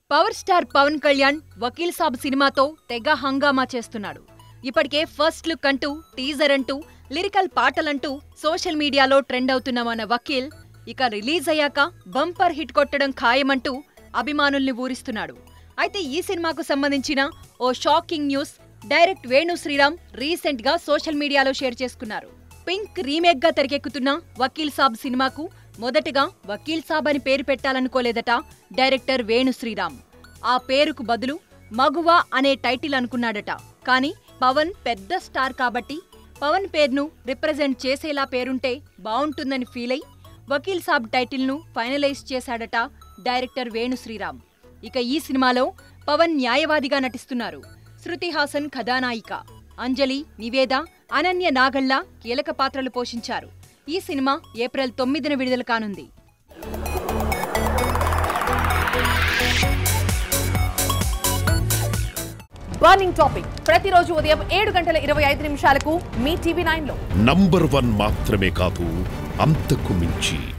power star Pawan Kalyan Vakeel Saab సినిమాతో తెగ హంగామా చేస్తున్నాడు ఇప్పటికే ఫస్ట్ లుక్ అంటూ టీజర్ అంటూ లిరికల్ పాటలంటూ సోషల్ మీడియాలో ట్రెండ్ అవుతున్న మన వకీల్ ఇక రిలీజ్ అయ్యాక బంపర్ హిట్ కొట్టడం ఖాయమంటూ అభిమానుల్ని ఊరిస్తున్నాడు అయితే ఈ సినిమాకు సంబంధించిన ఓ shocking news direct Venu Sriram recent గా సోషల్ మీడియాలో షేర్ చేసుకున్నారు పింక్ రీమేక్ గా తెరకెక్కుతున్న వకీల్ సాబ్ సినిమాకు మొదటగా వకీల్ సాబ్ అని పేరు పెట్టాలనుకోలేదట డైరెక్టర్ వేణు శ్రీరామ్ ఆ పేరుకు బదులు మగువ అనే టైటిల్ అనుకున్నాడట కానీ పవన్ పెద్ద స్టార్ కాబట్టి పవన్ పేరును రిప్రజెంట్ చేసేలా పేరుంటే బావుంటుందని ఫీల్ అయి వకీల్ సాబ్ టైటిల్ను ఫైనలైజ్ చేశాడట డైరెక్టర్ వేణు శ్రీరామ్ ఇక ఈ సినిమాలో పవన్ న్యాయవాదిగా నటిస్తున్నారు శృతి హాసన్ కథానాయిక అంజలి నివేద అనన్య నాగళ్ళ కీలక పాత్రలు పోషించారు ఈ సినిమా ఏప్రిల్ తొమ్మిదిన విడుదల కానుంది బర్నింగ్ టాపిక్ ప్రతిరోజు ఉదయం ఏడు గంటల ఇరవై ఐదు నిమిషాలకు మీ టీవీ నైన్ లో నంబర్ వన్ మాత్రమే కాదు అంతకు మించి